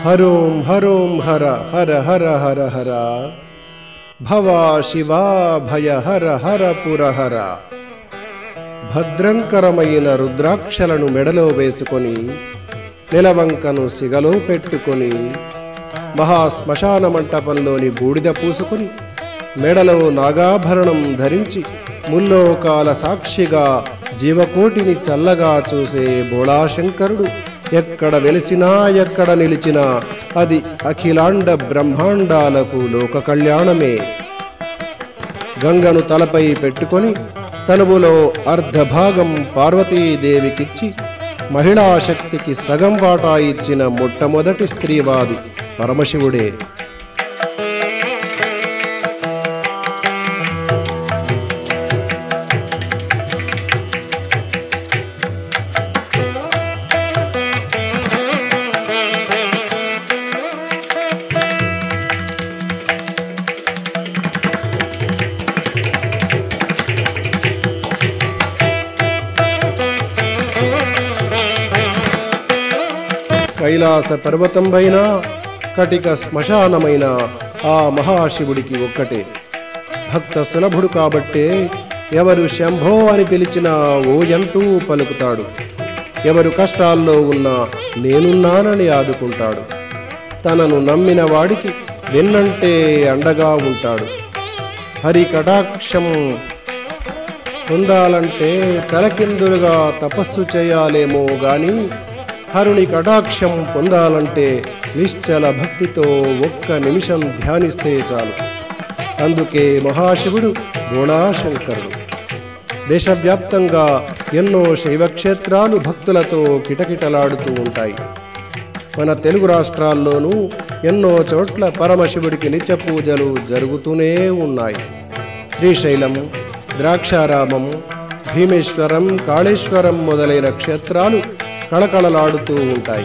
హరోం హరోం హర హర హర హర హర భవా శివా భయ హర హర పురహర భద్రంకరమైన రుద్రాక్షలను మెడలో వేసుకొని నిలవంకను సిగలో పెట్టుకొని మహాశ్మశాన మంటపంలోని బూడిద పూసుకొని మెడలో నాగాభరణం ధరించి ముల్లోకాల సాక్షిగా జీవకోటిని చల్లగా చూసే బోళాశంకరుడు ఎక్కడ వెలిసినా ఎక్కడ నిలిచినా అది అఖిలాండ బ్రహ్మాండాలకు లోక కళ్యాణమే గంగను తలపై పెట్టుకొని తనువులో అర్ధభాగం పార్వతీదేవికిచ్చి మహిళా శక్తికి సగం వాటా ఇచ్చిన మొట్టమొదటి స్త్రీవాది పరమశివుడే కైలాస పర్వతం పైన కటిక శ్మశానమైన ఆ మహాశివుడికి ఒక్కటే భక్త సులభుడు కాబట్టే ఎవరు శంభో అని పిలిచినా ఓయంటూ పలుకుతాడు ఎవరు కష్టాల్లో ఉన్నా నేనున్నానని ఆదుకుంటాడు తనను నమ్మిన వాడికి వెన్నంటే అండగా ఉంటాడు హరి కటాక్షం పొందాలంటే తలకిందులుగా తపస్సు చేయాలేమో గాని హరుని కటాక్షం పొందాలంటే నిశ్చల భక్తితో ఒక్క నిమిషం ధ్యానిస్తే చాలు అందుకే మహాశివుడు బోళాశంకరుడు దేశవ్యాప్తంగా ఎన్నో శైవక్షేత్రాలు భక్తులతో కిటకిటలాడుతూ ఉంటాయి మన తెలుగు రాష్ట్రాల్లోనూ ఎన్నో చోట్ల పరమశివుడికి నిత్య పూజలు జరుగుతూనే ఉన్నాయి శ్రీశైలం ద్రాక్షారామం భీమేశ్వరం కాళేశ్వరం మొదలైన క్షేత్రాలు కళకళలాడుతూ ఉంటాయి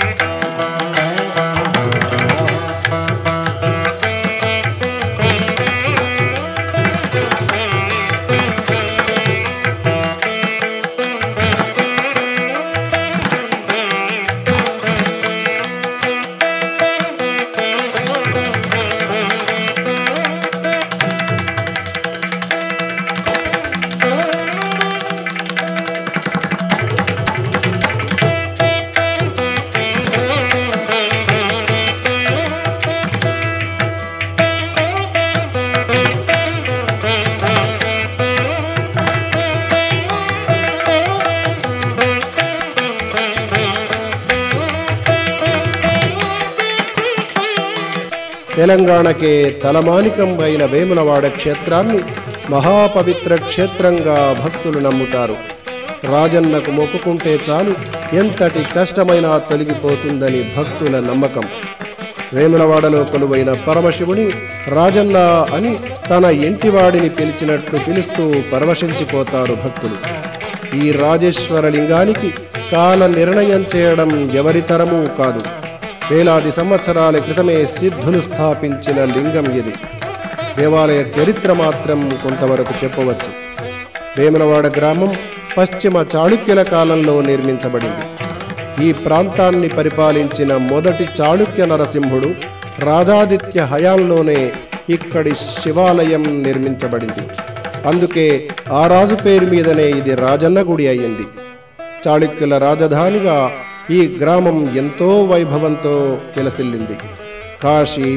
తెలంగాణకే తలమానికం అయిన వేములవాడ క్షేత్రాన్ని మహాపవిత్ర క్షేత్రంగా భక్తులు నమ్ముతారు రాజన్నకు మొక్కుకుంటే చాలు ఎంతటి కష్టమైనా తొలగిపోతుందని భక్తుల నమ్మకం వేములవాడలో కొలువైన పరమశివుని రాజన్న అని తన ఇంటివాడిని పిలిచినట్లు పిలుస్తూ పరవశించిపోతారు భక్తులు ఈ రాజేశ్వర లింగానికి కాల నిర్ణయం చేయడం ఎవరి తరమూ కాదు వేలాది సంవత్సరాల క్రితమే సిద్ధులు స్థాపించిన లింగం ఇది దేవాలయ చరిత్ర మాత్రం కొంతవరకు చెప్పవచ్చు వేములవాడ గ్రామం పశ్చిమ చాళుక్యుల కాలంలో నిర్మించబడింది ఈ ప్రాంతాన్ని పరిపాలించిన మొదటి చాళుక్య నరసింహుడు రాజాదిత్య హయాంలోనే ఇక్కడి శివాలయం నిర్మించబడింది అందుకే ఆ రాజు పేరు మీదనే ఇది రాజన్న గుడి అయ్యింది చాళుక్యుల రాజధానిగా ఈ గ్రామం ఎంతో వైభవంతో విలసిల్లింది కాశీ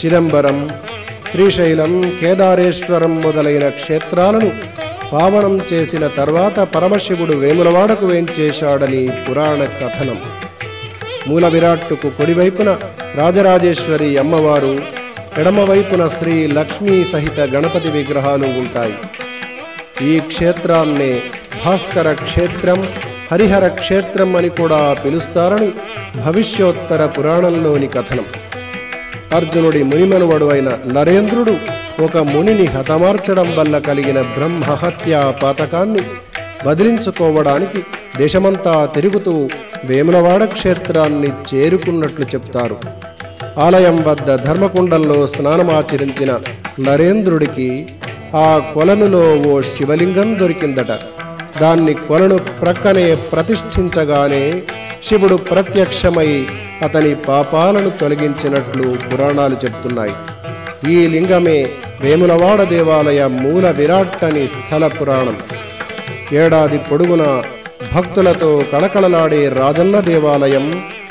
చిదంబరం శ్రీశైలం కేదారేశ్వరం మొదలైన క్షేత్రాలను పావనం చేసిన తర్వాత పరమశివుడు వేములవాడకు వేంచేశాడని పురాణ కథనం మూల విరాట్టుకు కుడివైపున రాజరాజేశ్వరి అమ్మవారు ఎడమవైపున శ్రీ లక్ష్మీ సహిత గణపతి విగ్రహాలు ఉంటాయి ఈ క్షేత్రాన్నే భాస్కర క్షేత్రం హరిహర క్షేత్రం అని కూడా పిలుస్తారని భవిష్యోత్తర పురాణంలోని కథనం అర్జునుడి మునిమనువడు అయిన నరేంద్రుడు ఒక మునిని హతమార్చడం వల్ల కలిగిన బ్రహ్మహత్యా పాతకాన్ని వదిలించుకోవడానికి దేశమంతా తిరుగుతూ వేములవాడ క్షేత్రాన్ని చేరుకున్నట్లు చెప్తారు ఆలయం వద్ద ధర్మకుండంలో స్నానమాచరించిన నరేంద్రుడికి ఆ కొలనులో ఓ శివలింగం దొరికిందట దాన్ని కొలను ప్రక్కనే ప్రతిష్ఠించగానే శివుడు ప్రత్యక్షమై అతని పాపాలను తొలగించినట్లు పురాణాలు చెబుతున్నాయి ఈ లింగమే వేములవాడ దేవాలయ మూల విరాట్టని స్థల పురాణం ఏడాది పొడుగున భక్తులతో కళకళలాడే రాజన్న దేవాలయం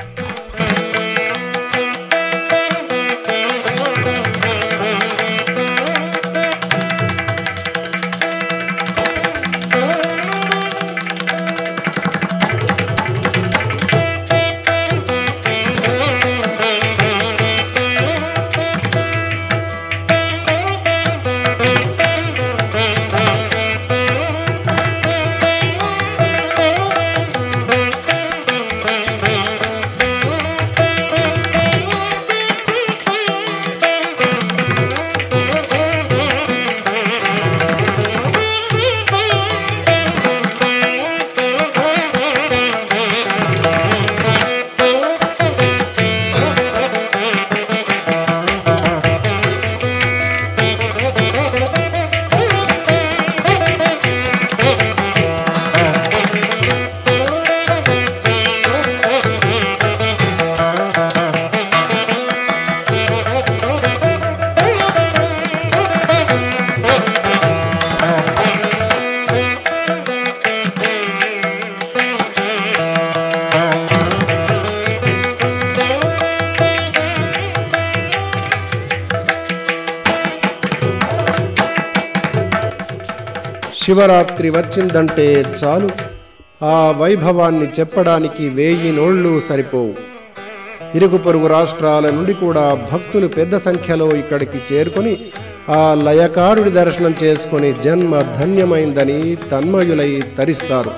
శివరాత్రి వచ్చిందంటే చాలు ఆ వైభవాన్ని చెప్పడానికి వేయి నోళ్ళు సరిపోవు ఇరుగు పొరుగు రాష్ట్రాల నుండి కూడా భక్తులు పెద్ద సంఖ్యలో ఇక్కడికి చేరుకొని ఆ లయకారుడి దర్శనం చేసుకొని జన్మ ధన్యమైందని తన్మయులై తరిస్తారు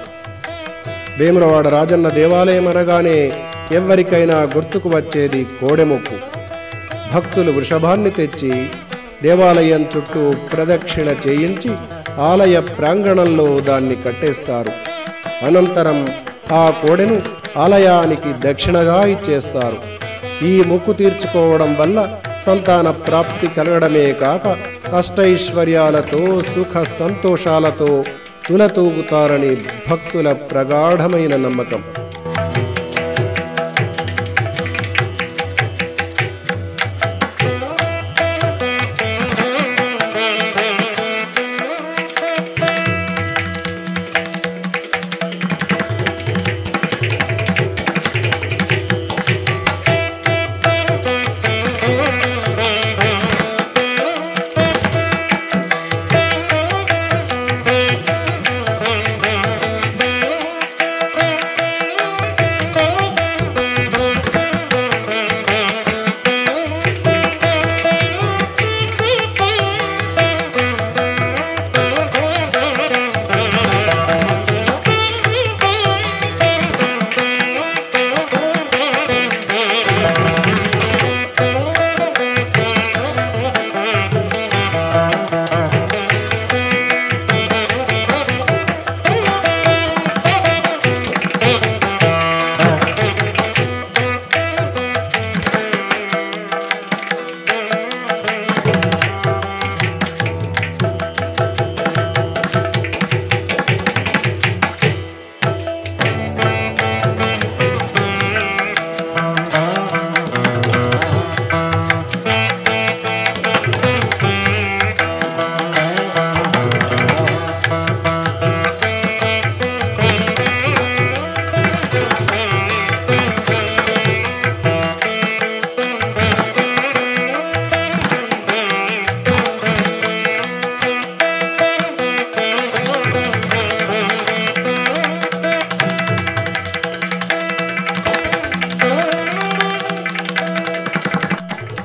వేములవాడ రాజన్న దేవాలయం అనగానే ఎవ్వరికైనా గుర్తుకు వచ్చేది కోడెమొక్కు భక్తులు వృషభాన్ని తెచ్చి దేవాలయం చుట్టూ ప్రదక్షిణ చేయించి ఆలయ ప్రాంగణంలో దాన్ని కట్టేస్తారు అనంతరం ఆ కోడెను ఆలయానికి దక్షిణగా ఇచ్చేస్తారు ఈ మొక్కు తీర్చుకోవడం వల్ల సంతాన ప్రాప్తి కలగడమే కాక అష్టైశ్వర్యాలతో సుఖ సంతోషాలతో తులతూగుతారని భక్తుల ప్రగాఢమైన నమ్మకం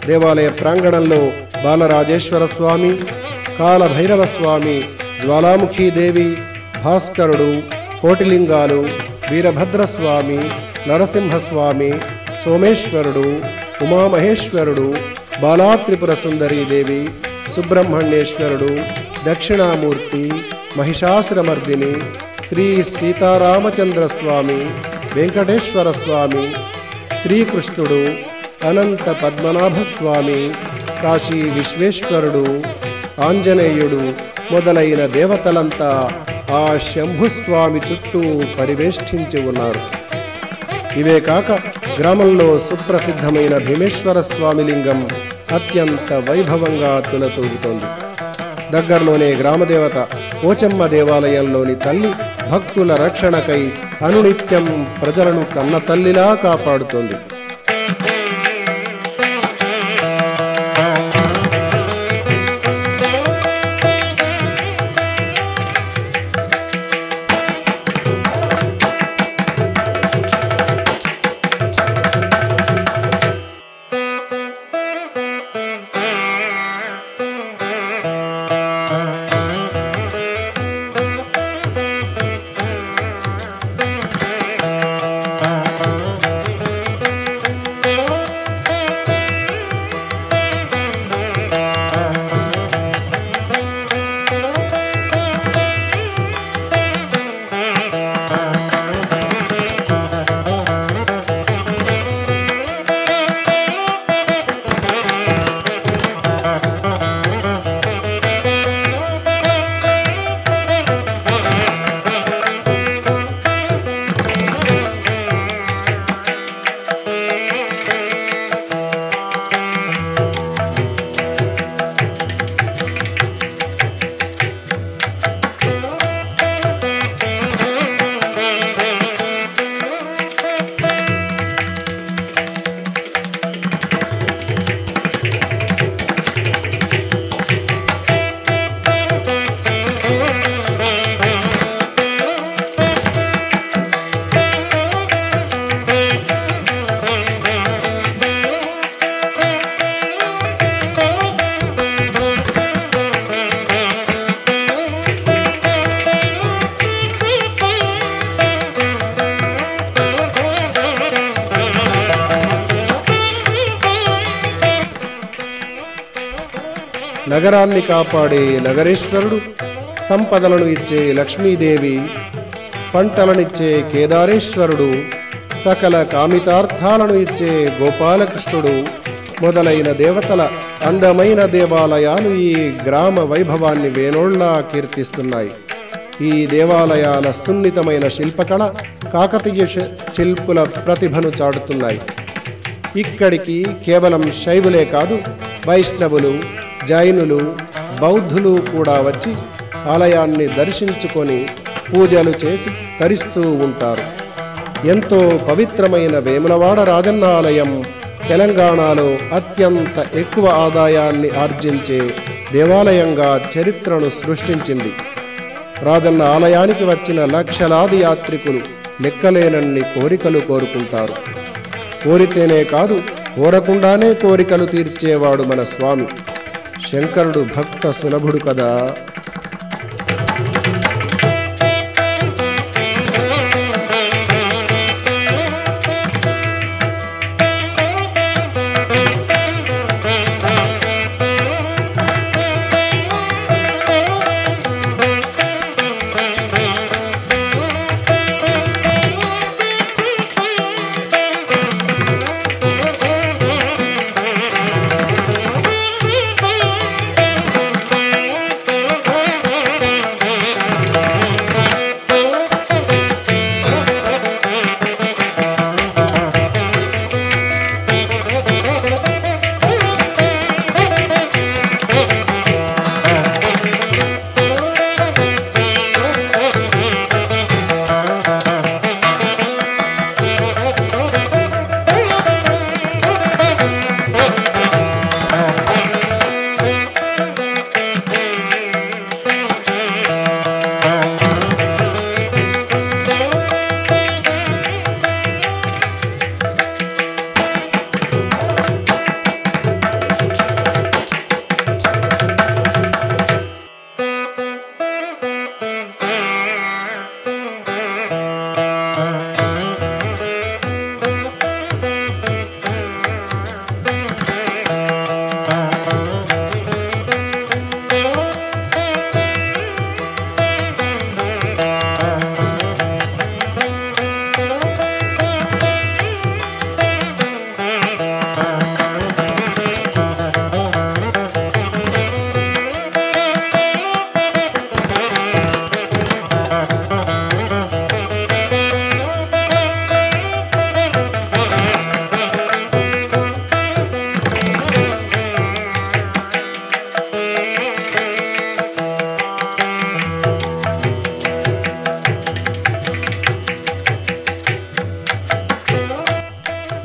దేవాలయ ప్రాంగణంలో బాలరాజేశ్వర స్వామి కాలభైరవ స్వామి జ్వాలాముఖీదేవి భాస్కరుడు కోటిలింగాలు వీరభద్రస్వామి నరసింహస్వామి సోమేశ్వరుడు ఉమామహేశ్వరుడు బాలాత్రిపుర సుందరీదేవి సుబ్రహ్మణ్యేశ్వరుడు దక్షిణామూర్తి మహిషాసురమర్దిని శ్రీ సీతారామచంద్ర స్వామి వెంకటేశ్వర స్వామి శ్రీకృష్ణుడు అనంత పద్మనాభ స్వామి కాశీ విశ్వేశ్వరుడు ఆంజనేయుడు మొదలైన దేవతలంతా ఆ శంభుస్వామి చుట్టూ పరివేష్టించి ఉన్నారు ఇవే కాక గ్రామంలో సుప్రసిద్ధమైన భీమేశ్వర స్వామి లింగం అత్యంత వైభవంగా తులతూగుతోంది దగ్గరలోనే గ్రామదేవత పోచమ్మ దేవాలయంలోని తల్లి భక్తుల రక్షణకై అనునిత్యం ప్రజలను కన్న తల్లిలా కాపాడుతోంది నగరాన్ని కాపాడే నగరేశ్వరుడు సంపదలను ఇచ్చే లక్ష్మీదేవి పంటలనిచ్చే కేదారేశ్వరుడు సకల కామితార్థాలను ఇచ్చే గోపాలకృష్ణుడు మొదలైన దేవతల అందమైన దేవాలయాలు ఈ గ్రామ వైభవాన్ని వేనోళ్లా కీర్తిస్తున్నాయి ఈ దేవాలయాల సున్నితమైన శిల్పకళ కాకతీయ శి- శిల్పుల ప్రతిభను చాటుతున్నాయి ఇక్కడికి కేవలం శైవులే కాదు వైష్ణవులు జైనులు బౌద్ధులు కూడా వచ్చి ఆలయాన్ని దర్శించుకొని పూజలు చేసి తరిస్తూ ఉంటారు ఎంతో పవిత్రమైన వేములవాడ రాజన్న ఆలయం తెలంగాణలో అత్యంత ఎక్కువ ఆదాయాన్ని ఆర్జించే దేవాలయంగా చరిత్రను సృష్టించింది రాజన్న ఆలయానికి వచ్చిన లక్షలాది యాత్రికులు లెక్కలేనన్ని కోరికలు కోరుకుంటారు కోరితేనే కాదు కోరకుండానే కోరికలు తీర్చేవాడు మన స్వామి శంకరుడు భక్త సులభుడు కదా Thank you.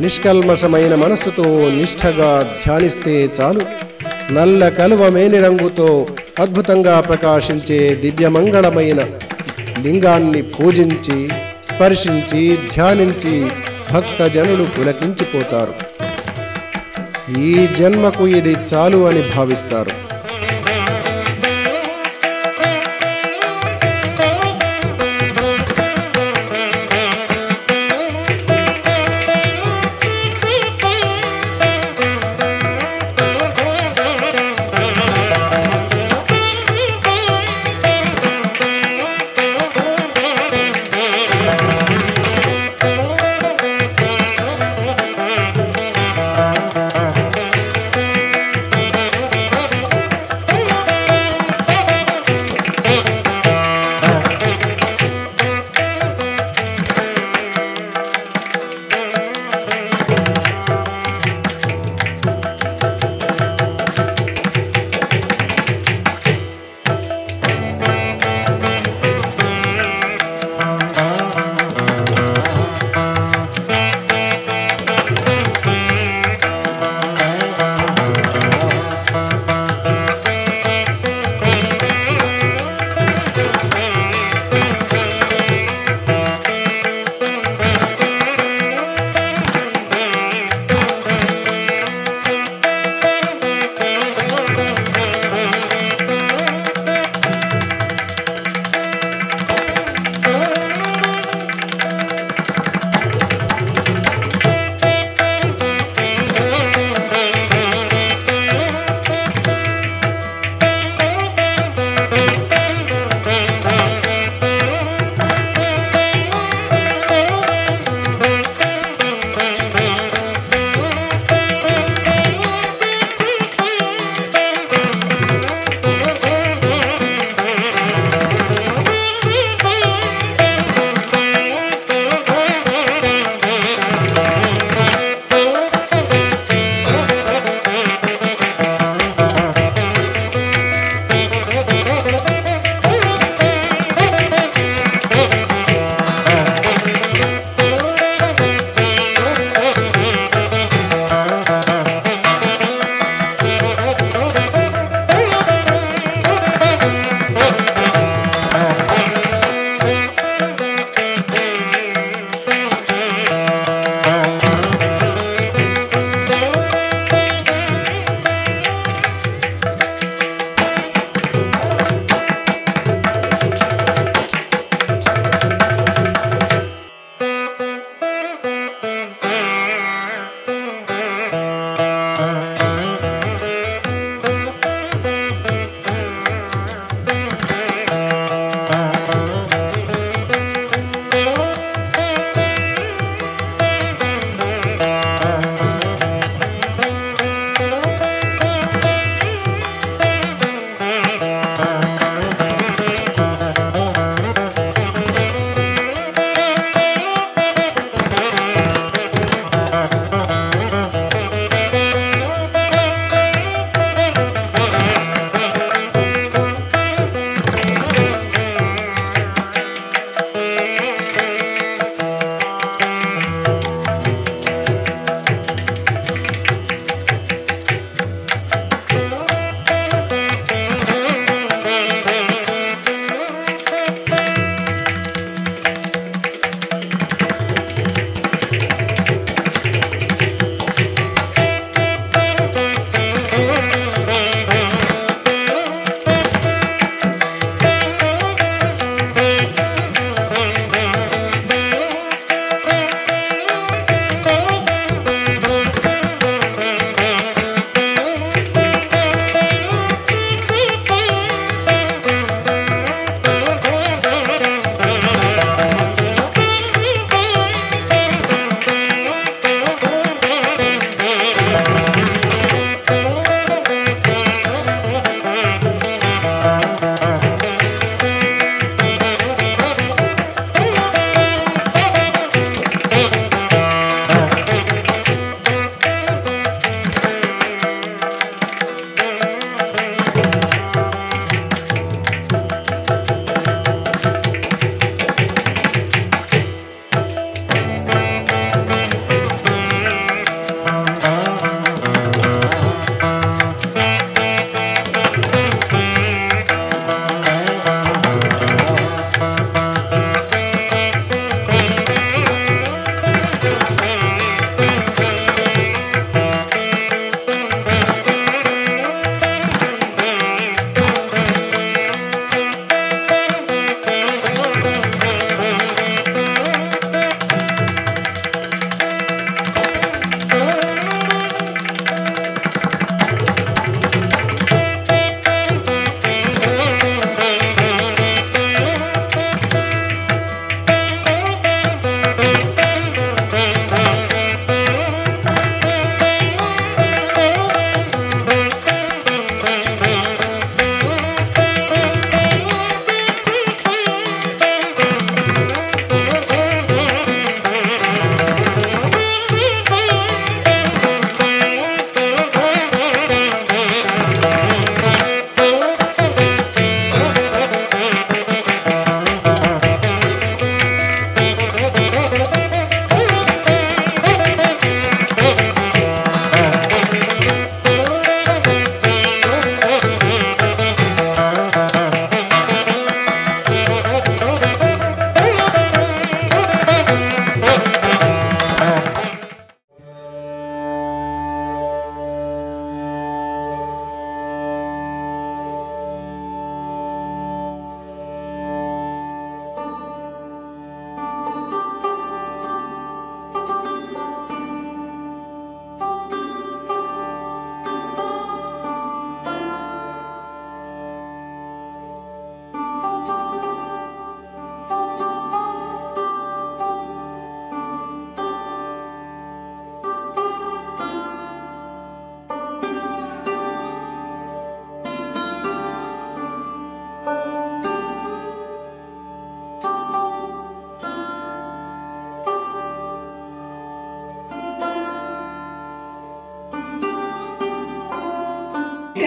నిష్కల్మషమైన మనస్సుతో నిష్ఠగా ధ్యానిస్తే చాలు నల్ల కలువ మేని రంగుతో అద్భుతంగా ప్రకాశించే దివ్యమంగళమైన లింగాన్ని పూజించి స్పర్శించి ధ్యానించి భక్తజనులు పులకించిపోతారు ఈ జన్మకు ఇది చాలు అని భావిస్తారు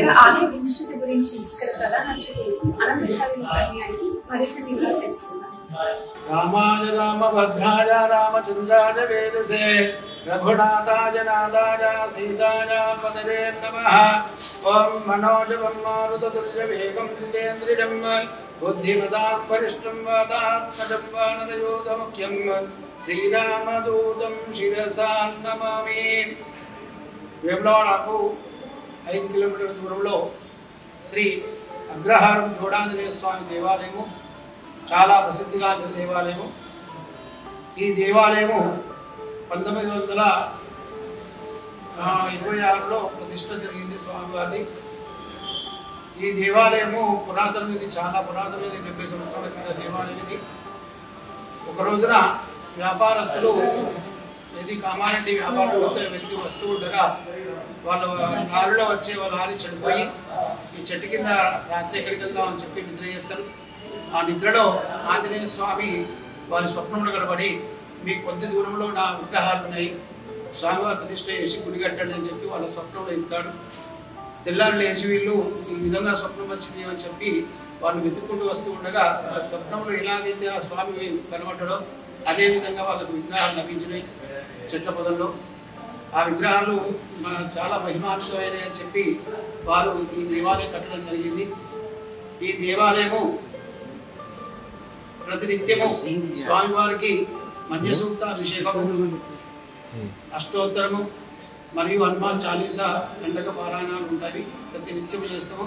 ఇక్కడ ఆలయ విశిష్టత గురించి ఇక్కడ ప్రధాన అర్చకులు అనంతచారి గారికి మరింత వివరాలు తెలుసుకుందాం రామాయ రామభద్రాయ రామచంద్రాయ వేదసే రఘునాథాయ నాదాయ సీతాయ పదవే నమ ఓం మనోజవం మారుతదుర్యవేగం జితేంద్రియం బుద్ధిమతాం వరిష్టం వాదాత్మజం వానరయోధముఖ్యం శ్రీరామదూతం శిరసా నమామి వేములవాడకు ఐదు కిలోమీటర్ల దూరంలో శ్రీ అగ్రహారం జోడాంజనేయ స్వామి దేవాలయము చాలా ప్రసిద్ధిగాంచిన దేవాలయము ఈ దేవాలయము పంతొమ్మిది వందల ఆ, ఇరవై ఆరులో ప్రతిష్ట జరిగింది స్వామివారిది ఈ దేవాలయము పురాతనం ఇది చాలా పురాతనమైనది డెబ్బై సంవత్సరాల కింద దేవాలయం ఇది ఒక రోజున వ్యాపారస్తులు ఇది కామారెడ్డి వ్యాపారంలో వెలిగి వస్తూ ఉండగా వాళ్ళ లారీలో వచ్చే వాళ్ళ లారీ చనిపోయి ఈ చెట్టు కింద రాత్రి ఎక్కడికి వెళ్దాం అని చెప్పి నిద్ర చేస్తారు ఆ నిద్రలో ఆంజనేయ స్వామి వారి స్వప్నంలో కనబడి మీ కొద్ది దూరంలో నా విగ్రహాలు ఉన్నాయి స్వామివారి ప్రతిష్ట చేసి గుడి కట్టండి అని చెప్పి వాళ్ళ స్వప్నంలో ఇస్తాడు తెల్లారు లేచి వీళ్ళు ఈ విధంగా స్వప్నం వచ్చింది అని చెప్పి వాళ్ళు వెతుక్కుంటూ వస్తూ ఉండగా వాళ్ళ స్వప్నంలో ఎలాగైతే ఆ స్వామి కనబడ్డాడో అదే విధంగా వాళ్ళకు విగ్రహాలు లభించినాయి చెట్ల పొదల్లో ఆ విగ్రహాలు మన చాలా మహిమాన్వితమైనవి అని చెప్పి వారు ఈ దేవాలయం కట్టడం జరిగింది ఈ దేవాలయము ప్రతినిత్యము స్వామివారికి మన్యసూక్త అభిషేకము అష్టోత్తరము మరియు హనుమాన్ చాలీసా దండక పారాయణాలు ఉంటాయి ప్రతి నిత్యం చేస్తాము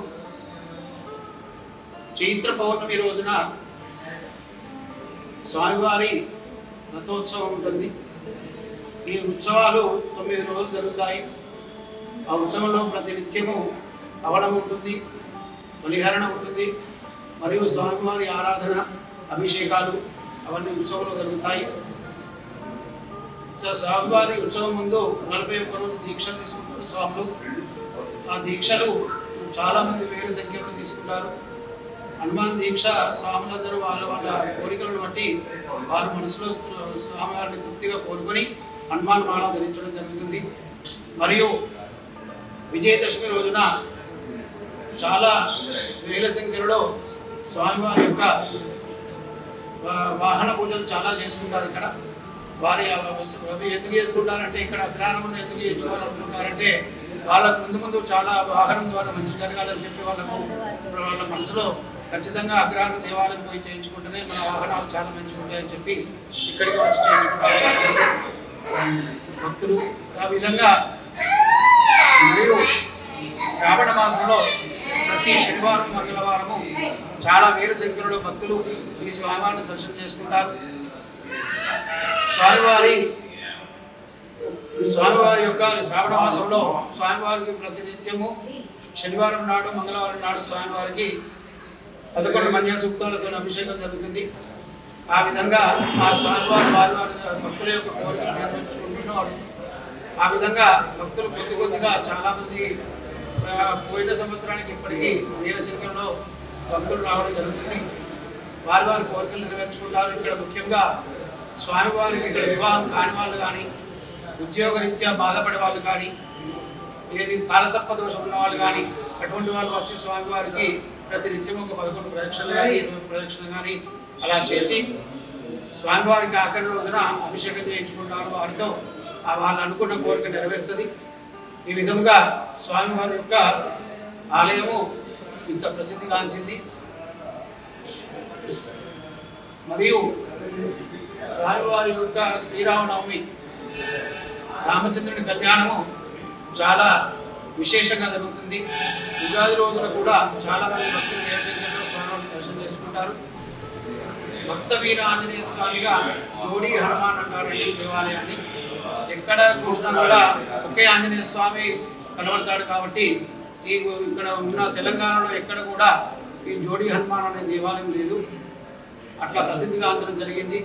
చైత్ర పౌర్ణమి రోజున స్వామివారి రథోత్సవం ఉంటుంది ఈ ఉత్సవాలు తొమ్మిది రోజులు జరుగుతాయి ఆ ఉత్సవంలో ప్రతి నిత్యము అవడం ఉంటుంది బలిహరణ ఉంటుంది మరియు స్వామివారి ఆరాధన అభిషేకాలు అవన్నీ ఉత్సవంలో జరుగుతాయి సో స్వామివారి ఉత్సవం ముందు నలభై ఒక్క రోజు దీక్షలు తీసుకుంటారు స్వాములు ఆ దీక్షలు చాలా మంది వేల సంఖ్యలో తీసుకుంటారు హనుమాన్ దీక్ష స్వాములందరూ వాళ్ళ వాళ్ళ కోరికలను బట్టి వారు మనసులో స్వామివారిని తృప్తిగా కోరుకొని హనుమాన్ మాల ధరించడం జరుగుతుంది మరియు విజయదశమి రోజున చాలా వేల సంఖ్యలో స్వామివారి యొక్క వా- వాహన పూజలు చాలా చేసుకుంటారు ఇక్కడ వారి ఆ అవి ఎందుకు చేసుకుంటారంటే ఇక్కడ అగ్రహణం ఎందుకు చేసుకోవాలనుకుంటారంటే వాళ్ళకు ముందు ముందు చాలా వాహనం ద్వారా మంచి జరగాలని చెప్పి వాళ్ళకు వాళ్ళ మనసులో ఖచ్చితంగా అగ్రహణం దేవాలయం పోయి చేయించుకుంటేనే మన వాహనాలు చాలా మంచిగా ఉంటాయని చెప్పి ఇక్కడికి వచ్చి చేయించుకుంటారు చాలా మంది భక్తులు ఆ విధంగా మరియు శ్రావణ మాసంలో ప్రతి శనివారం మంగళవారము చాలా వేల సంఖ్యలో భక్తులు ఈ స్వామివారిని దర్శనం చేసుకుంటారు స్వామివారి స్వామివారి యొక్క శ్రావణ మాసంలో స్వామివారికి ప్రతినిత్యము శనివారం నాడు మంగళవారం నాడు స్వామివారికి పదకొండు మన్య సూక్తాలతో అభిషేకం జరుగుతుంది ఆ విధంగా ఆ స్వామివారి వారి వారి భక్తుల యొక్క కోరికలు నెరవేర్చుకుంటున్నారు ఆ విధంగా భక్తులు కొద్ది కొద్దిగా చాలా మంది ఆ, పోయిన సంవత్సరానికి ఇప్పటికీ వేల సంఖ్యలో భక్తులు రావడం జరుగుతుంది వారి వారి కోరికలు నెరవేర్చుకుంటారు ఇక్కడ ముఖ్యంగా స్వామివారికి ఇక్కడ వివాహం కాని వాళ్ళు కానీ ఉద్యోగరీత్యా బాధపడే వాళ్ళు కానీ ఏది కాలసర్ప దోషం ఉన్న వాళ్ళు కానీ అటువంటి వాళ్ళు వచ్చి స్వామివారికి ప్రతి నిత్యం ఒక పదకొండు ప్రదక్షిణలు కానీ ఇరవై ప్రదక్షిణలు కానీ అలా చేసి స్వామివారికి ఆఖరి రోజున అభిషేకం చేయించుకుంటారు వారితో ఆ వాళ్ళు అనుకున్న కోరిక నెరవేరుతుంది ఈ విధముగా స్వామివారి యొక్క ఆలయము ఇంత ప్రసిద్ధిగాంచింది మరియు స్వామివారి యొక్క శ్రీరామనవమి రామచంద్రుని కళ్యాణము చాలా విశేషంగా జరుగుతుంది ఉగాది రోజున కూడా చాలా మంది భక్తులు దేవశంకరంలో స్వామివారిని దర్శనం చేసుకుంటారు భక్త వీర ఆంజనేయ స్వామిగా జోడీ హనుమాన్ అంటారు ఈ దేవాలయాన్ని ఎక్కడ చూసినా కూడా ఒకే ఆంజనేయ స్వామి కనబడతాడు కాబట్టి ఈ ఇక్కడ ఉన్న తెలంగాణలో ఎక్కడ కూడా ఈ జోడీ హనుమాన్ అనే దేవాలయం లేదు అట్లా ప్రసిద్ధిగా అందడం జరిగింది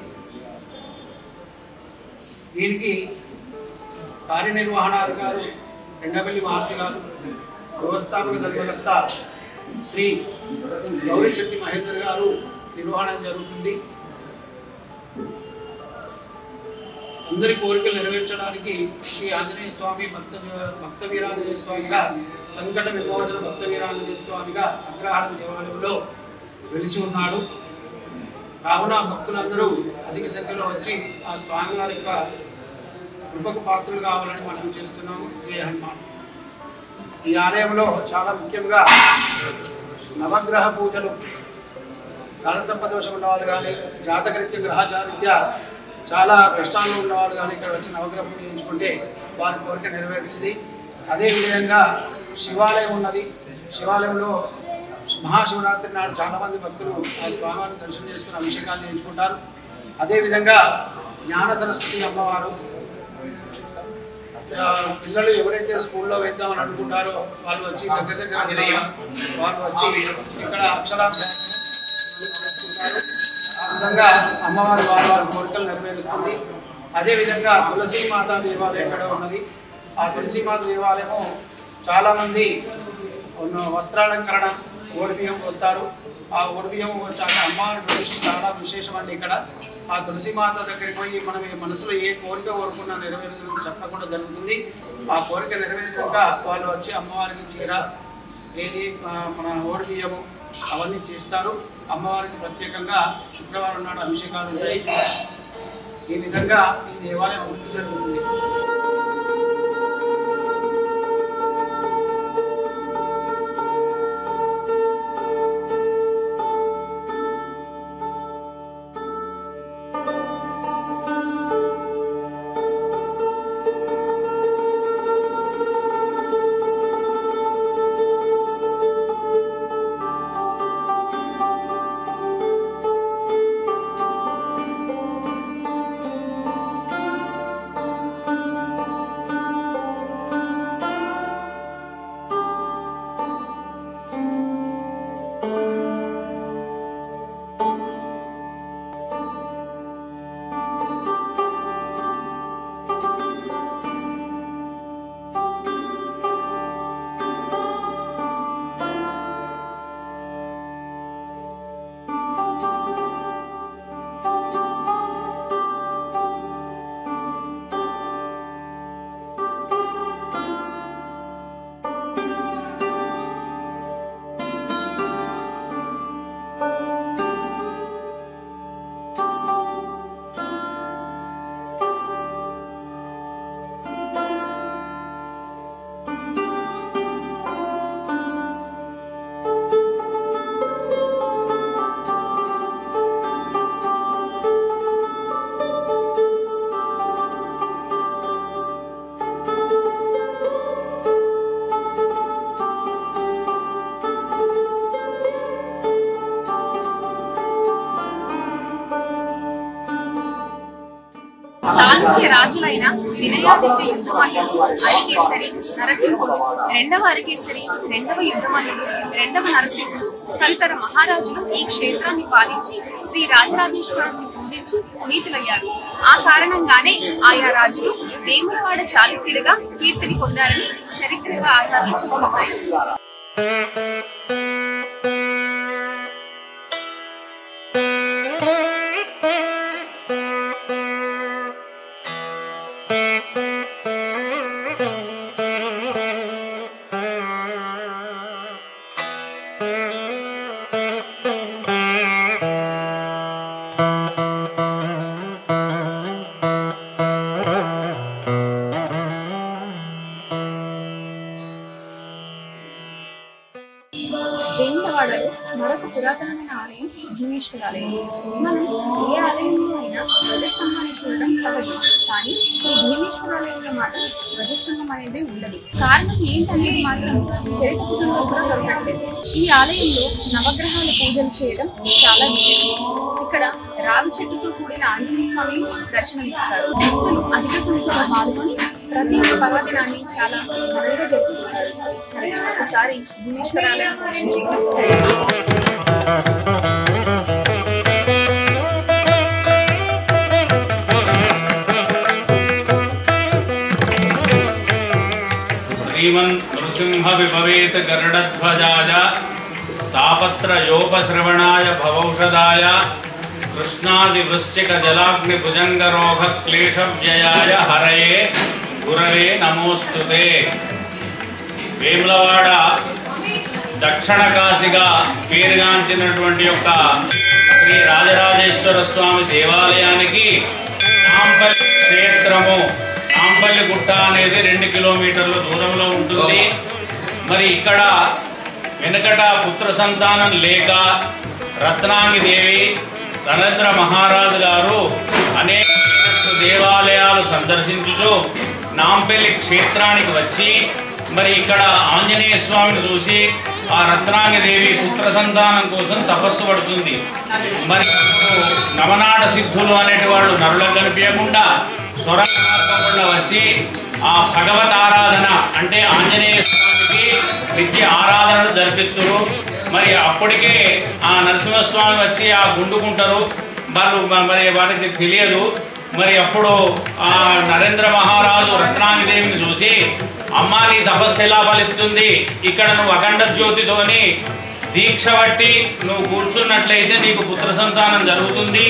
దీనికి కార్యనిర్వహణాధికారి ఎండపల్లి మారుతి గారు వ్యవస్థాపక ధర్మకర్త శ్రీ గౌరీశెట్టి మహేందర్ గారు నిర్వహణ జరుగుతుంది అందరి కోరికలు నెరవేర్చడానికి శ్రీ ఆంజనేయ స్వామి భక్త భక్త వీరాంజనేయ స్వామిగా సంకట విమోచన భక్త వీరాంజనేయ స్వామిగా అగ్రహారం దేవాలయంలో వెలిసి ఉన్నాడు కావున భక్తులందరూ అధిక సంఖ్యలో వచ్చి ఆ స్వామివారి యొక్క కృపకు పాత్రలు కావాలని మనం చేస్తున్నాము జయ హనుమాన్ ఈ ఆలయంలో చాలా ముఖ్యంగా నవగ్రహ పూజలు ధన సంపద దోషం ఉన్నవాళ్ళు కానీ జాతకరీత్య గ్రహచారీత్యా చాలా కష్టాల్లో ఉన్నవాళ్ళు కానీ ఇక్కడ వచ్చి నవగ్రహ పూజ చేయించుకుంటే వారి కోరిక నెరవేరుస్తుంది అదేవిధంగా శివాలయం ఉన్నది శివాలయంలో మహాశివరాత్రి నాడు చాలా మంది భక్తులు ఆ స్వామివారిని దర్శనం చేసుకుని అభిషేకాలు చేయించుకుంటారు అదేవిధంగా జ్ఞాన సరస్వతి అమ్మవారు ఆ, పిల్లలు ఎవరైతే స్కూల్లో వేద్దామని అనుకుంటారో వాళ్ళు వచ్చి దగ్గర దగ్గర నిలయం వాళ్ళు వచ్చి ఇక్కడ అక్షరాభ్యాసం చేసుకుంటారు ఆ విధంగా అమ్మవారి వారి వారి కోరికలు నెరవేరుస్తుంది అదేవిధంగా తులసి మాత దేవాలయం ఇక్కడ ఉన్నది ఆ తులసి మాత దేవాలయము చాలామంది ఉన్న వస్త్రాలంకరణ ఓడిబియ్యం వస్తారు ఆ ఓడిబియ్యం వచ్చాక అమ్మవారి ప్రతిష్ఠ చాలా విశేషం అండి ఇక్కడ ఆ తులసి మాత దగ్గరికి పోయి మనం ఈ మనసులో ఏ కోరిక కోరుకున్నా నెరవేరు చెప్పకుండా జరుగుతుంది ఆ కోరిక నెరవేరాక వాళ్ళు వచ్చి అమ్మవారికి చీర ఏది ఆ, మన ఓడిబియ్యము అవన్నీ చేస్తారు అమ్మవారికి ప్రత్యేకంగా శుక్రవారం నాడు అభిషేకాలు ఉంటాయి ఈ విధంగా ఈ దేవాలయం అభివృద్ధి జరుగుతుంది చాళుక్య రాజులైన వినయాదిత్య యుద్ధమల్లుడు అరికేసరి నరసింహుడు రెండవ అరికేసరి రెండవ యుద్ధమల్లుడు రెండవ నరసింహుడు తదితర మహారాజులు ఈ క్షేత్రాన్ని పాలించి శ్రీ రాజరాజేశ్వరుడిని పూజించి పునీతులయ్యారు ఆ కారణంగానే ఆయా రాజులు వేములవాడ చాళుక్యుడిగా కీర్తిని పొందారని చరిత్రగా ఆధారాలు చెబుతున్నాయి వేములవాడలో మరొక పురాతనమైన ఆలయం భీమేశ్వర ఆలయం మనం ఏ ఆలయంలో అయినా ధ్వజస్తంభాన్ని చూడడం సహజం కానీ ఈ భీమేశ్వర ఆలయంలో మాత్రం ధ్వజస్తంభం అనేది ఉండదు కారణం ఏంటనేది మాత్రం చరిత్రలో కూడా దొరకట్లేదు ఈ ఆలయంలో నవగ్రహాల పూజలు చేయడం చాలా విశేషం ఇక్కడ రావి చెట్టుతో కూడిన ఆంజనేయ స్వామి దర్శనమిస్తారు భక్తులు అధిక సంఖ్యలో పాల్గొని ప్రతి ఒక్క పర్వదినాన్ని చాలా ఘనంగా జరుపుకుంటారు మరి ఒకసారి భీమేశ్వరాలయం దర్శించుకుంటారు श्रीमन् नृसिंहविभवेत गरुडध्वजाय तापत्रयोपश्रवणाय भवौषधाय కృష్ణాది వృశ్చిక జలాగ్ని భుజంగరోగ క్లేశ వ్యయాయ హరయే గురవే నమోస్తుతే వేములవాడ దక్షిణ కాశీగా పేరుగాంచినటువంటి యొక్క శ్రీ రాజరాజేశ్వర స్వామి దేవాలయానికి నాంపల్లి క్షేత్రము నాంపల్లి గుట్ట అనేది రెండు కిలోమీటర్ల దూరంలో ఉంటుంది మరి ఇక్కడ వెనుకట పుత్ర సంతానం లేక రత్నాంగి దేవి నరేంద్ర మహారాజు గారు అనేక దేవాలయాలు సందర్శించుచు నాంపల్లి క్షేత్రానికి వచ్చి మరి ఇక్కడ ఆంజనేయ స్వామిని చూసి ఆ రత్నాంగి దేవి పుత్ర సంతానం కోసం తపస్సు పడుతుంది మరి అప్పుడు నవనాట సిద్ధులు అనేటి వాళ్ళు నరులకు కనిపించకుండా స్వరంగ మార్గం గుండా వచ్చి ఆ భగవత్ ఆరాధన అంటే ఆంజనేయ స్వామికి నిత్య ఆరాధనలు జరిపిస్తారు మరి అప్పటికే ఆ నరసింహస్వామి వచ్చి ఆ గుండుకుంటారు వాళ్ళు మ- మరి వారికి తెలియదు మరి అప్పుడు ఆ నరేంద్ర మహారాజు రత్నాంగి దేవిని చూసి అమ్మా నీ తపస్సు ఎలా ఫలిస్తుంది ఇక్కడ నువ్వు అఖండ జ్యోతితోని దీక్ష బట్టి నువ్వు కూర్చున్నట్లయితే నీకు పుత్ర సంతానం జరుగుతుంది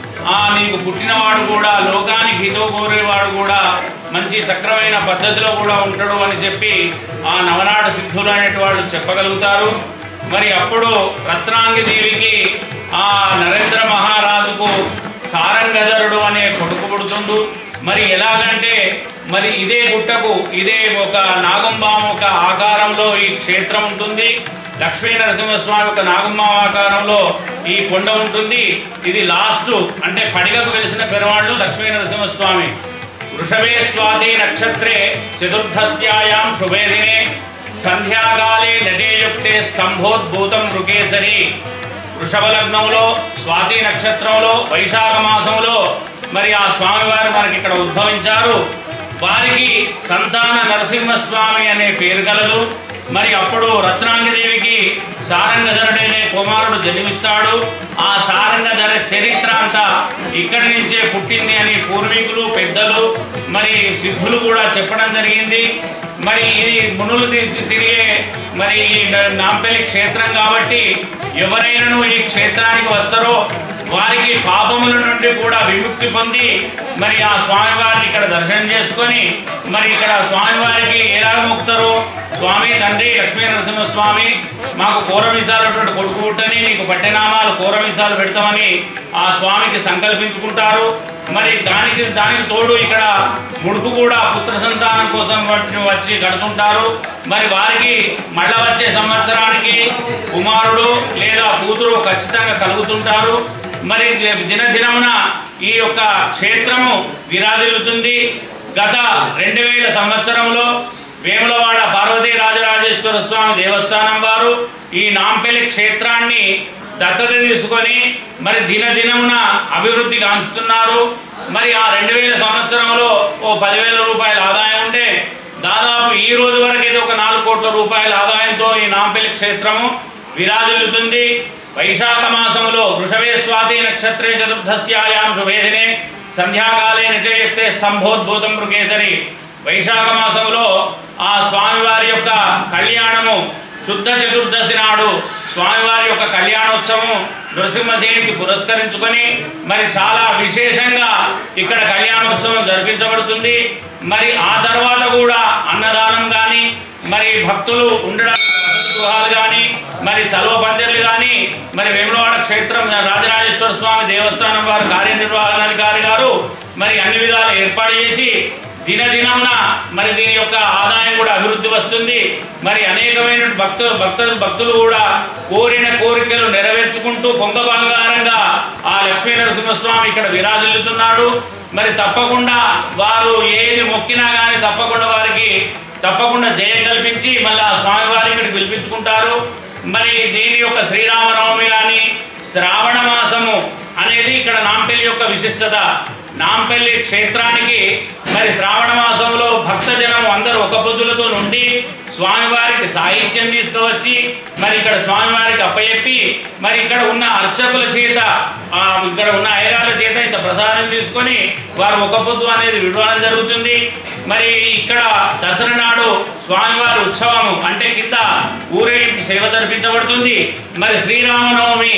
ఆ నీకు పుట్టినవాడు కూడా లోకానికి హితో కోరేవాడు కూడా మంచి చక్రమైన పద్ధతిలో కూడా ఉంటాడు అని చెప్పి ఆ నవనాట సిద్ధులు అనేటి వాళ్ళు చెప్పగలుగుతారు మరి అప్పుడు రత్నాంగి దేవికి ఆ నరేంద్ర మహారాజుకు సారంగధరుడు అనే కొడుకు పుడుతుండు మరి ఎలాగంటే మరి ఇదే గుట్టకు ఇదే ఒక నాగంబామ ఒక ఆకారంలో ఈ క్షేత్రం ఉంటుంది లక్ష్మీ నరసింహస్వామి ఒక నాగంబామ ఆకారంలో ఈ కొండ ఉంటుంది ఇది లాస్ట్ అంటే పడిగకు వెలిసిన పెరవాళ్ళు లక్ష్మీ నరసింహస్వామి వృషభే స్వాతి నక్షత్రే చతుర్థస్యాయాం శుభే దినే సంధ్యాకాలే నటేయుక్తే స్తంభోద్భూతం మృగేసరి వృషభ లగ్నంలో స్వాతి నక్షత్రంలో వైశాఖ మాసంలో మరి ఆ స్వామివారు మనకి ఇక్కడ ఉద్భవించారు వారికి సంతాన నరసింహస్వామి అనే పేరు కలదు మరి అప్పుడు రత్నాంగదేవికి సారంగధరుడు అనే కుమారుడు జన్మిస్తాడు ఆ సారంగధర చరిత్ర అంతా ఇక్కడి నుంచే పుట్టింది అని పూర్వీకులు పెద్దలు మరి సిద్ధులు కూడా చెప్పడం జరిగింది మరి ఇది మునులు తి- తిరిగే మరి ఈ న- నాంపల్లి క్షేత్రం కాబట్టి ఎవరైనాను ఈ క్షేత్రానికి వస్తారో వారికి పాపముల నుండి కూడా విముక్తి పొంది మరి ఆ స్వామివారిని ఇక్కడ దర్శనం చేసుకొని మరి ఇక్కడ స్వామివారికి ఎలా మొక్కుతారు స్వామి తండ్రి లక్ష్మీ నరసింహ స్వామి మాకు కూరమిసాలటువంటి కొడుకు పుట్టని నీకు పట్టెనామాలు కూరమిసాలు పెడతామని ఆ స్వామికి సంకల్పించుకుంటారు మరి దానికి దానికి తోడు ఇక్కడ ముడుపు కూడా పుత్ర సంతానం కోసం వాటిని వచ్చి కడుతుంటారు మరి వారికి మళ్ళా వచ్చే సంవత్సరానికి కుమారుడు లేదా కూతురు ఖచ్చితంగా కలుగుతుంటారు మరి దినదినమున ఈ యొక్క క్షేత్రము విరాజిల్లుతుంది గత రెండు వేల సంవత్సరంలో వేములవాడ పార్వతీ రాజరాజేశ్వర స్వామి దేవస్థానం వారు ఈ నాంపల్లి క్షేత్రాన్ని దత్తత తీసుకొని మరి దినదినమున అభివృద్ధి గాంచుతున్నారు మరి ఆ రెండు వేల సంవత్సరంలో ఓ పదివేల రూపాయల ఆదాయం ఉంటే దాదాపు ఈ రోజు వరకు అయితే ఒక నాలుగు కోట్ల రూపాయల ఆదాయంతో ఈ నాంపల్లి క్షేత్రము విరాజిల్లుతుంది వైశాఖ మాసములో వృషభే స్వాతి నక్షత్రే చతుర్థస్యాయాం శుభేదినే సంధ్యాకాలే నిజయుక్తే స్తంభోద్భూతం మృగేసరి వైశాఖ మాసములో ఆ స్వామివారి యొక్క కళ్యాణము శుద్ధ చతుర్దశి నాడు స్వామివారి యొక్క కళ్యాణోత్సవం నృసింహ జయంతి పురస్కరించుకొని మరి చాలా విశేషంగా ఇక్కడ కళ్యాణోత్సవం జరిపించబడుతుంది మరి ఆ తర్వాత కూడా అన్నదానం కానీ మరి భక్తులు ఉండడానికి వసతి గృహాలు కానీ మరి చలువ పందిర్లు కానీ మరి వేములవాడ క్షేత్రం రాజరాజేశ్వర స్వామి దేవస్థానం వారి కార్యనిర్వహణాధికారి గారు మరి అన్ని విధాలు ఏర్పాటు చేసి దినదినమున మరి దీని యొక్క ఆదాయం కూడా అభివృద్ధి వస్తుంది మరి అనేకమైన భక్తులు భక్తులు భక్తులు కూడా కోరిన కోరికలు నెరవేర్చుకుంటూ పొంగ బంగారంగా ఆ లక్ష్మీ నరసింహస్వామి ఇక్కడ విరాజిల్లుతున్నాడు మరి తప్పకుండా వారు ఏది మొక్కినా కానీ తప్పకుండా వారికి తప్పకుండా జయం కల్పించి మళ్ళీ ఆ స్వామివారి ఇక్కడికి పిలిపించుకుంటారు మరి దీని యొక్క శ్రీరామనవమి కానీ శ్రావణ మాసము అనేది ఇక్కడ నాంపల్లి యొక్క విశిష్టత నాంపల్లి క్షేత్రానికి మరి శ్రావణ మాసంలో భక్తజనం అందరూ ఒక పొద్దులతో నుండి స్వామివారికి సాహిత్యం తీసుకువచ్చి మరి ఇక్కడ స్వామివారికి అప్పచెప్పి మరి ఇక్కడ ఉన్న అర్చకుల చేత ఆ ఇక్కడ ఉన్న అయ్యగారుల చేత ఇంత ప్రసాదం తీసుకొని వారు ఒక పొద్దు అనేది విడవడం జరుగుతుంది మరి ఇక్కడ దసరా నాడు స్వామివారి ఉత్సవము అంటే కింద ఊరేగింపు సేవ జరిపించబడుతుంది మరి శ్రీరామనవమి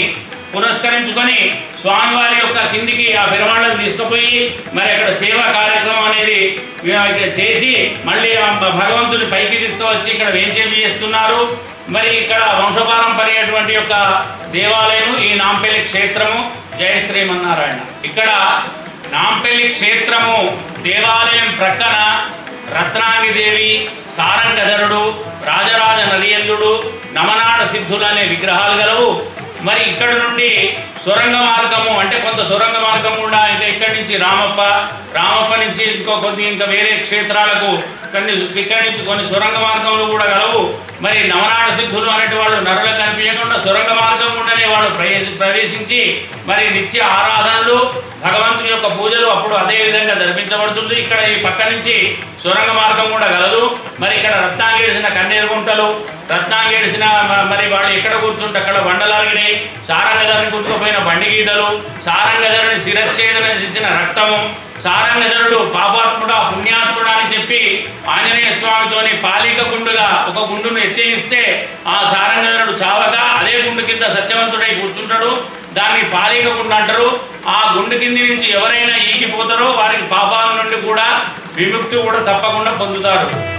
పురస్కరించుకొని స్వామివారి యొక్క కిందికి ఆ పెరుమాళ్ళను తీసుకుపోయి మరి అక్కడ సేవా కార్యక్రమం అనేది వి- చేసి మళ్ళీ ఆ భగవంతుని పైకి తీసుకువచ్చి ఇక్కడ వేంచేపి చేస్తున్నారు మరి ఇక్కడ వంశపారంపర్యటువంటి యొక్క దేవాలయం ఈ నాంపల్లి క్షేత్రము జయ శ్రీమన్నారాయణ ఇక్కడ నాంపల్లి క్షేత్రము దేవాలయం ప్రక్కన రత్నాంగిదేవి సారంగధరుడు రాజరాజ నరియందుడు నమనాడ సిద్ధులు అనే విగ్రహాలు గలవు మరి ఇక్కడ నుండి సొరంగ మార్గము అంటే కొంత సొరంగ మార్గం కూడా అంటే ఇక్కడి నుంచి రామప్ప రామప్ప నుంచి ఇంకో కొద్ది ఇంకా వేరే క్షేత్రాలకు కొన్ని ఇక్కడి నుంచి కొన్ని సొరంగ మార్గములు కూడా గలవు మరి నవనాడ సిద్ధులు అనేటి వాళ్ళు నరులకు కనిపించకుండా సొరంగ మార్గం ఉండనే వాళ్ళు ప్రవేశ ప్రవేశించి మరి నిత్య ఆరాధనలు భగవంతుని యొక్క పూజలు అప్పుడు అదే విధంగా జరిపించబడుతుంది ఇక్కడ ఈ పక్క నుంచి సొరంగ మార్గం కూడా గలదు మరి ఇక్కడ రత్నాంగేడిసిన కన్నీరు గుంటలు రత్నాంగేడిసిన మ- మరి వాళ్ళు ఎక్కడ కూర్చుంటే అక్కడ బండలాగినాయి సారంగధరుని కూర్చుకుపోయిన బండి గీతలు సారంగధరుని శిరశ్చేదన చేసిన రక్తము సారంగధరుడు పాపాత్ముడా పుణ్యాత్ముడా అని చెప్పి ఆంజనేయ స్వామితోని పాలిక గుండుగా ఒక గుండును ఎత్తేయిస్తే ఆ సారంగధరుడు చావగా అదే గుండు కింద సత్యవంతుడై కూర్చుంటాడు దాన్ని పాలిక గుండు అంటారు ఆ గుండు కింది నుంచి ఎవరైనా ఈగిపోతారో వారికి పాపాల నుండి కూడా విముక్తి కూడా తప్పకుండా పొందుతారు